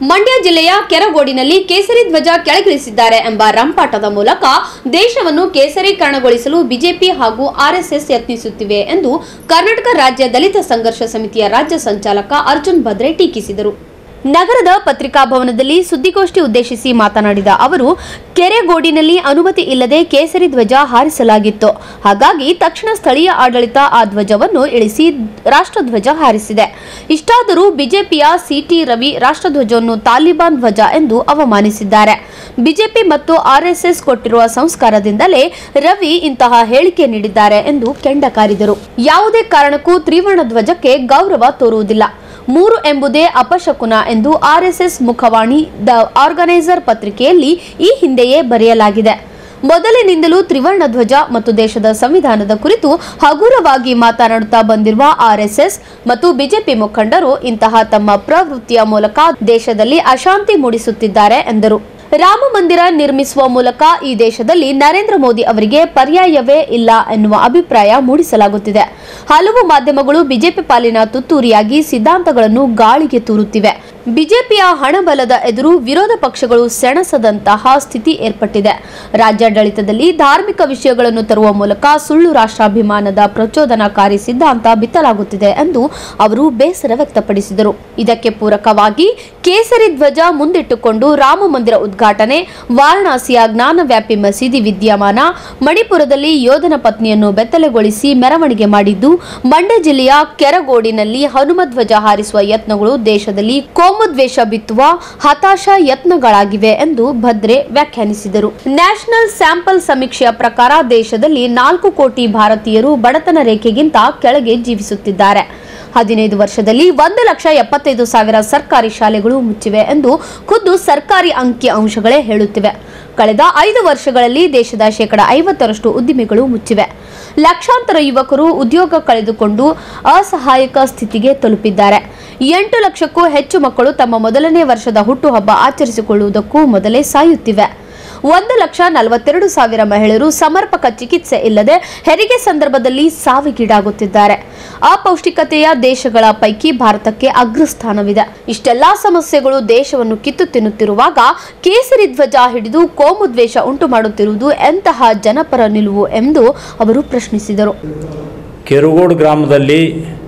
ಮಂಡ್ಯ ಜಿಲ್ಲೆಯ ಕೆರಗೋಡಿನಲ್ಲಿ ಕೇಸರಿ ಧ್ವಜ ಕೆಳಗಿಳಿಸಿದ್ದಾರೆ ಎಂಬ ರಂಪಾಟದ ಮೂಲಕ ದೇಶವನ್ನು ಕೇಸರೀಕರಣಗೊಳಿಸಲು ಬಿಜೆಪಿ ಹಾಗೂ ಆರ್ಎಸ್ಎಸ್ ಯತ್ನಿಸುತ್ತಿವೆ ಎಂದು ಕರ್ನಾಟಕ ರಾಜ್ಯ ದಲಿತ ಸಂಘರ್ಷ ಸಮಿತಿಯ ರಾಜ್ಯ ಸಂಚಾಲಕ ಅರ್ಜುನ್ ಭದ್ರೆ ಟೀಕಿಸಿದರು ನಗರದ ಪತ್ರಿಕಾಭವನದಲ್ಲಿ ಸುದ್ದಿಗೋಷ್ಠಿ ಉದ್ದೇಶಿಸಿ ಮಾತನಾಡಿದ ಅವರು ಕೆರೆಗೋಡಿನಲ್ಲಿ ಅನುಮತಿ ಇಲ್ಲದೆ ಕೇಸರಿ ಧ್ವಜ ಹಾರಿಸಲಾಗಿತ್ತು ಹಾಗಾಗಿ ತಕ್ಷಣ ಸ್ಥಳೀಯ ಆಡಳಿತ ಆ ಧ್ವಜವನ್ನು ಇಳಿಸಿ ರಾಷ್ಟ್ರಧ್ವಜ ಹಾರಿಸಿದೆ ಇಷ್ಟಾದರೂ ಬಿಜೆಪಿಯ ಸಿಟಿ ರವಿ ರಾಷ್ಟ್ರಧ್ವಜವನ್ನು ತಾಲಿಬಾನ್ ಧ್ವಜ ಎಂದು ಅವಮಾನಿಸಿದ್ದಾರೆ ಬಿಜೆಪಿ ಮತ್ತು ಆರ್ಎಸ್ಎಸ್ ಕೊಟ್ಟಿರುವ ಸಂಸ್ಕಾರದಿಂದಲೇ ರವಿ ಇಂತಹ ಹೇಳಿಕೆ ನೀಡಿದ್ದಾರೆ ಎಂದು ಕೆಂಡ ಕಾರಿದರು ಯಾವುದೇ ಕಾರಣಕ್ಕೂ ತ್ರಿವರ್ಣ ಧ್ವಜಕ್ಕೆ ಗೌರವ ತೋರುವುದಿಲ್ಲ ಮೂರು ಎಂಬುದೇ ಅಪಶಕುನ ಎಂದು ಆರ್ಎಸ್ಎಸ್ ಮುಖವಾಣಿ ದ ಆರ್ಗನೈಸರ್ ಪತ್ರಿಕೆಯಲ್ಲಿ ಈ ಹಿಂದೆಯೇ ಬರೆಯಲಾಗಿದೆ ಮೊದಲಿನಿಂದಲೂ ತ್ರಿವರ್ಣ ಧ್ವಜ ಮತ್ತು ದೇಶದ ಸಂವಿಧಾನದ ಕುರಿತು ಹಗುರವಾಗಿ ಮಾತನಾಡುತ್ತಾ ಬಂದಿರುವ ಆರ್ಎಸ್ಎಸ್ ಮತ್ತು ಬಿಜೆಪಿ ಮುಖಂಡರು ಇಂತಹ ತಮ್ಮ ಪ್ರವೃತ್ತಿಯ ಮೂಲಕ ದೇಶದಲ್ಲಿ ಅಶಾಂತಿ ಮೂಡಿಸುತ್ತಿದ್ದಾರೆ ಎಂದರು ರಾಮ ಮಂದಿರ ನಿರ್ಮಿಸುವ ಮೂಲಕ ಈ ದೇಶದಲ್ಲಿ ನರೇಂದ್ರ ಮೋದಿ ಅವರಿಗೆ ಪರ್ಯಾಯವೇ ಇಲ್ಲ ಎನ್ನುವ ಅಭಿಪ್ರಾಯ ಮೂಡಿಸಲಾಗುತ್ತಿದೆ ಹಲವು ಮಾಧ್ಯಮಗಳು ಬಿಜೆಪಿ ಪಾಲಿನ ತುತ್ತೂರಿಯಾಗಿ ಸಿದ್ಧಾಂತಗಳನ್ನು ಗಾಳಿಗೆ ತೂರುತ್ತಿವೆ ಬಿಜೆಪಿಯ ಹಣಬಲದ ಎದುರು ವಿರೋಧ ಪಕ್ಷಗಳು ಸೆಣಸದಂತಹ ಸ್ಥಿತಿ ಏರ್ಪಟ್ಟಿದೆ ರಾಜ್ಯಾಡಳಿತದಲ್ಲಿ ಧಾರ್ಮಿಕ ವಿಷಯಗಳನ್ನು ತರುವ ಮೂಲಕ ಸುಳ್ಳು ರಾಷ್ಟ್ರಾಭಿಮಾನದ ಪ್ರಚೋದನಕಾರಿ ಸಿದ್ಧಾಂತ ಬಿತ್ತಲಾಗುತ್ತಿದೆ ಎಂದು ಅವರು ಬೇಸರ ವ್ಯಕ್ತಪಡಿಸಿದರು ಇದಕ್ಕೆ ಪೂರಕವಾಗಿ ಕೇಸರಿ ಧ್ವಜ ಮುಂದಿಟ್ಟುಕೊಂಡು ರಾಮ ಮಂದಿರ ಉದ್ಘಾಟನೆ ವಾರಣಾಸಿಯ ಜ್ಞಾನವ್ಯಾಪಿ ಮಸೀದಿ ವಿದ್ಯಮಾನ ಮಣಿಪುರದಲ್ಲಿ ಯೋಧನ ಪತ್ನಿಯನ್ನು ಬೆತ್ತಲೆಗೊಳಿಸಿ ಮೆರವಣಿಗೆ ಮಾಡಿದ್ದು ಮಂಡ್ಯ ಜಿಲ್ಲೆಯ ಕೆರಗೋಡಿನಲ್ಲಿ ಹನುಮಧ್ವಜ ಹಾರಿಸುವ ಯತ್ನಗಳು ದೇಶದಲ್ಲಿ ಕೋಮುದ್ವೇಷ ಬಿತ್ತುವ ಹತಾಶ ಯತ್ನಗಳಾಗಿವೆ ಎಂದು ಭದ್ರೆ ವ್ಯಾಖ್ಯಾನಿಸಿದರು ನ್ಯಾಷನಲ್ ಸ್ಯಾಂಪಲ್ ಸಮೀಕ್ಷೆಯ ಪ್ರಕಾರ ದೇಶದಲ್ಲಿ ನಾಲ್ಕು ಕೋಟಿ ಭಾರತೀಯರು ಬಡತನ ರೇಖೆಗಿಂತ ಕೆಳಗೆ ಜೀವಿಸುತ್ತಿದ್ದಾರೆ ಹದಿನೈದು ವರ್ಷದಲ್ಲಿ ಒಂದು ಲಕ್ಷ ಎಪ್ಪತ್ತೈದು ಸಾವಿರ ಸರ್ಕಾರಿ ಶಾಲೆಗಳು ಮುಚ್ಚಿವೆ ಎಂದು ಖುದ್ದು ಸರ್ಕಾರಿ ಅಂಕಿ ಅಂಶಗಳೇ ಹೇಳುತ್ತಿವೆ ಕಳೆದ ಐದು ವರ್ಷಗಳಲ್ಲಿ ದೇಶದ ಶೇಕಡ ಐವತ್ತರಷ್ಟು ಉದ್ದಿಮೆಗಳು ಮುಚ್ಚಿವೆ ಲಕ್ಷಾಂತರ ಯುವಕರು ಉದ್ಯೋಗ ಕಳೆದುಕೊಂಡು ಅಸಹಾಯಕ ಸ್ಥಿತಿಗೆ ತಲುಪಿದ್ದಾರೆ ಎಂಟು ಲಕ್ಷಕ್ಕೂ ಹೆಚ್ಚು ಮಕ್ಕಳು ತಮ್ಮ ಮೊದಲನೇ ವರ್ಷದ ಹುಟ್ಟುಹಬ್ಬ ಆಚರಿಸಿಕೊಳ್ಳುವುದಕ್ಕೂ ಮೊದಲೇ ಸಾಯುತ್ತಿವೆ ಒಂದು ಲಕ್ಷ ನಲವತ್ತೆರಡು ಸಾವಿರ ಮಹಿಳೆಯರು ಸಮರ್ಪಕ ಚಿಕಿತ್ಸೆ ಇಲ್ಲದೆ ಹೆರಿಗೆ ಸಂದರ್ಭದಲ್ಲಿ ಸಾವಿಗೀಡಾಗುತ್ತಿದ್ದಾರೆ ಅಪೌಷ್ಟಿಕತೆಯ ದೇಶಗಳ ಪೈಕಿ ಭಾರತಕ್ಕೆ ಅಗ್ರಸ್ಥಾನವಿದೆ ಇಷ್ಟೆಲ್ಲಾ ಸಮಸ್ಯೆಗಳು ದೇಶವನ್ನು ಕಿತ್ತು ತಿನ್ನುತ್ತಿರುವಾಗ ಕೇಸರಿ ಧ್ವಜ ಹಿಡಿದು ಕೋಮುದ್ವೇಷ ಉಂಟು ಮಾಡುತ್ತಿರುವುದು ಎಂತಹ ಜನಪರ ನಿಲುವು ಎಂದು ಅವರು ಪ್ರಶ್ನಿಸಿದರು ಕೆರುಗೋಡು ಗ್ರಾಮದಲ್ಲಿ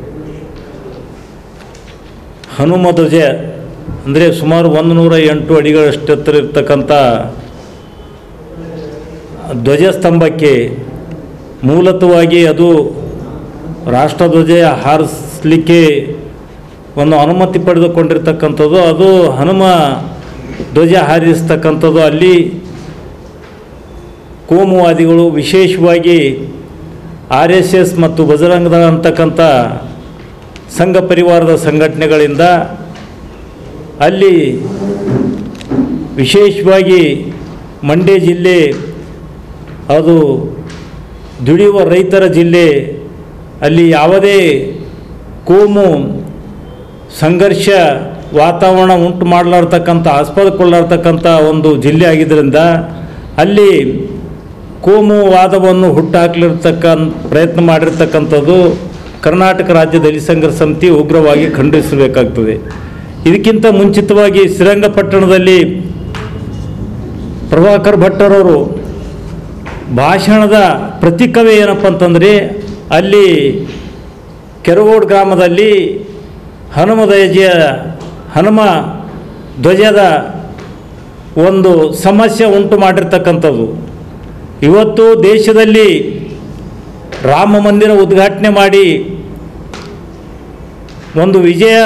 ಹನುಮ ಧ್ವಜ ಅಂದರೆ ಸುಮಾರು ಒಂದು ನೂರ ಎಂಟು ಅಡಿಗಳಷ್ಟು ಎತ್ತರ ಇರ್ತಕ್ಕಂಥ ಧ್ವಜಸ್ತಂಭಕ್ಕೆ ಮೂಲತವಾಗಿ ಅದು ರಾಷ್ಟ್ರಧ್ವಜ ಹಾರಿಸಲಿಕ್ಕೆ ಒಂದು ಅನುಮತಿ ಪಡೆದುಕೊಂಡಿರ್ತಕ್ಕಂಥದ್ದು ಅದು ಹನುಮ ಧ್ವಜ ಹಾರಿಸ್ತಕ್ಕಂಥದ್ದು ಅಲ್ಲಿ ಕೋಮುವಾದಿಗಳು ವಿಶೇಷವಾಗಿ ಆರ್ ಎಸ್ ಎಸ್ ಮತ್ತು ಬಜರಂಗದಳ ಅಂತಕ್ಕಂಥ ಸಂಘ ಪರಿವಾರದ ಸಂಘಟನೆಗಳಿಂದ ಅಲ್ಲಿ ವಿಶೇಷವಾಗಿ ಮಂಡ್ಯ ಜಿಲ್ಲೆ ಅದು ದುಡಿಯುವ ರೈತರ ಜಿಲ್ಲೆ ಅಲ್ಲಿ ಯಾವುದೇ ಕೋಮು ಸಂಘರ್ಷ ವಾತಾವರಣ ಉಂಟು ಮಾಡಲಾರ್ತಕ್ಕಂಥ ಆಸ್ಪದಕೊಳ್ಳಾರ್ತಕ್ಕಂಥ ಒಂದು ಜಿಲ್ಲೆ ಆಗಿದ್ದರಿಂದ ಅಲ್ಲಿ ಕೋಮುವಾದವನ್ನು ಹುಟ್ಟಾಕ್ಲಿರ್ತಕ್ಕ ಪ್ರಯತ್ನ ಮಾಡಿರ್ತಕ್ಕಂಥದ್ದು ಕರ್ನಾಟಕ ರಾಜ್ಯ ದಲಿತ ಸಂಘರ್ಷ ಸಮಿತಿ ಉಗ್ರವಾಗಿ ಖಂಡಿಸಬೇಕಾಗ್ತದೆ ಇದಕ್ಕಿಂತ ಮುಂಚಿತವಾಗಿ ಶ್ರೀರಂಗಪಟ್ಟಣದಲ್ಲಿ ಪ್ರಭಾಕರ್ ಭಟ್ಟರವರು ಭಾಷಣದ ಪ್ರತಿಕವೇ ಏನಪ್ಪ ಅಂತಂದರೆ ಅಲ್ಲಿ ಕೆರಗೋಡು ಗ್ರಾಮದಲ್ಲಿ ಹನುಮ ಧ್ವಜ ಹನುಮ ಧ್ವಜದ ಒಂದು ಸಮಸ್ಯೆ ಉಂಟು ಮಾಡಿರ್ತಕ್ಕಂಥದ್ದು ಇವತ್ತು ದೇಶದಲ್ಲಿ ರಾಮ ಮಂದಿರ ಉದ್ಘಾಟನೆ ಮಾಡಿ ಒಂದು ವಿಜಯ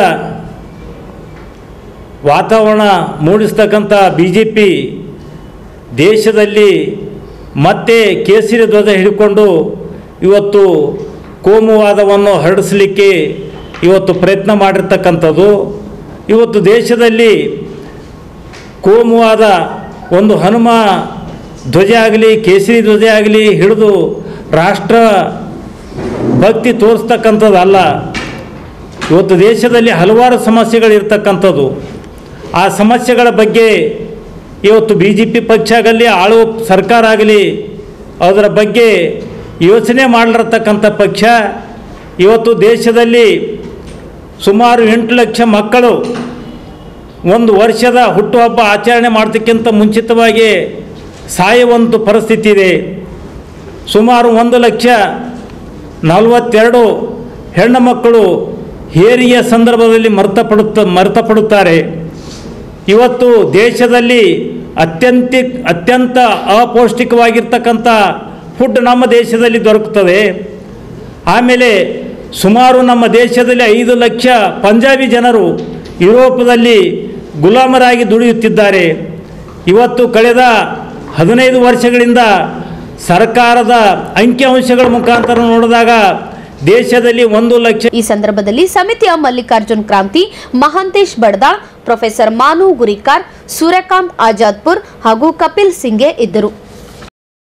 ವಾತಾವರಣ ಮೂಡಿಸ್ತಕ್ಕಂಥ ಬಿ ಜೆ ಪಿ ದೇಶದಲ್ಲಿ ಮತ್ತೆ ಕೇಸರಿ ಧ್ವಜ ಹಿಡ್ಕೊಂಡು ಇವತ್ತು ಕೋಮುವಾದವನ್ನು ಹರಡಿಸಲಿಕ್ಕೆ ಇವತ್ತು ಪ್ರಯತ್ನ ಮಾಡಿರ್ತಕ್ಕಂಥದ್ದು ಇವತ್ತು ದೇಶದಲ್ಲಿ ಕೋಮುವಾದ ಒಂದು ಹನುಮ ಧ್ವಜ ಆಗಲಿ ಕೇಸರಿ ಧ್ವಜ ಆಗಲಿ ಹಿಡಿದು ರಾಷ್ಟ್ರ ಭಕ್ತಿ ತೋರಿಸ್ತಕ್ಕಂಥದ್ದಲ್ಲ ಇವತ್ತು ದೇಶದಲ್ಲಿ ಹಲವಾರು ಸಮಸ್ಯೆಗಳಿರ್ತಕ್ಕಂಥದ್ದು ಆ ಸಮಸ್ಯೆಗಳ ಬಗ್ಗೆ ಇವತ್ತು ಬಿ ಜೆ ಪಿ ಪಕ್ಷ ಆಗಲಿ ಆಳುವ ಸರ್ಕಾರ ಆಗಲಿ ಅದರ ಬಗ್ಗೆ ಯೋಚನೆ ಮಾಡಲಿರ್ತಕ್ಕಂಥ ಪಕ್ಷ ಇವತ್ತು ದೇಶದಲ್ಲಿ ಸುಮಾರು ಎಂಟು ಲಕ್ಷ ಮಕ್ಕಳು ಒಂದು ವರ್ಷದ ಹುಟ್ಟುಹಬ್ಬ ಆಚರಣೆ ಮಾಡ್ತಕ್ಕಿಂತ ಮುಂಚಿತವಾಗಿ ಸಾಯುವಂಥ ಪರಿಸ್ಥಿತಿ ಇದೆ ಸುಮಾರು ಒಂದು ಲಕ್ಷ ನಲವತ್ತೆರಡು ಹೆಣ್ಣು ಮಕ್ಕಳು ಹೇರಿಯ ಸಂದರ್ಭದಲ್ಲಿ ಮರ್ತಪಡುತ್ತ ಮರ್ತಪಡುತ್ತಾರೆ ಇವತ್ತು ದೇಶದಲ್ಲಿ ಅತ್ಯಂತ ಅತ್ಯಂತ ಅಪೌಷ್ಟಿಕವಾಗಿರ್ತಕ್ಕಂಥ ಫುಡ್ ನಮ್ಮ ದೇಶದಲ್ಲಿ ದೊರಕುತ್ತದೆ ಆಮೇಲೆ ಸುಮಾರು ನಮ್ಮ ದೇಶದಲ್ಲಿ ಐದು ಲಕ್ಷ ಪಂಜಾಬಿ ಜನರು ಯುರೋಪದಲ್ಲಿ ಗುಲಾಮರಾಗಿ ದುಡಿಯುತ್ತಿದ್ದಾರೆ ಇವತ್ತು ಕಳೆದ ಹದಿನೈದು ವರ್ಷಗಳಿಂದ ಸರ್ಕಾರದ ಅಂಕಿಅಂಶಗಳ ಮುಖಾಂತರ ನೋಡಿದಾಗ ದೇಶದಲ್ಲಿ ಒಂದು ಲಕ್ಷ ಈ ಸಂದರ್ಭದಲ್ಲಿ ಸಮಿತಿಯ ಮಲ್ಲಿಕಾರ್ಜುನ್ ಕ್ರಾಂತಿ ಮಹಾಂತೇಶ್ ಬಡ್ದಾಳ್ ಪ್ರೊಫೆಸರ್ ಮಾನು ಗುರಿಕಾರ್ ಸೂರ್ಯಕಾಂತ್ ಆಜಾದ್ಪುರ್ ಹಾಗೂ ಕಪಿಲ್ ಸಿಂಗೆ ಇದ್ದರು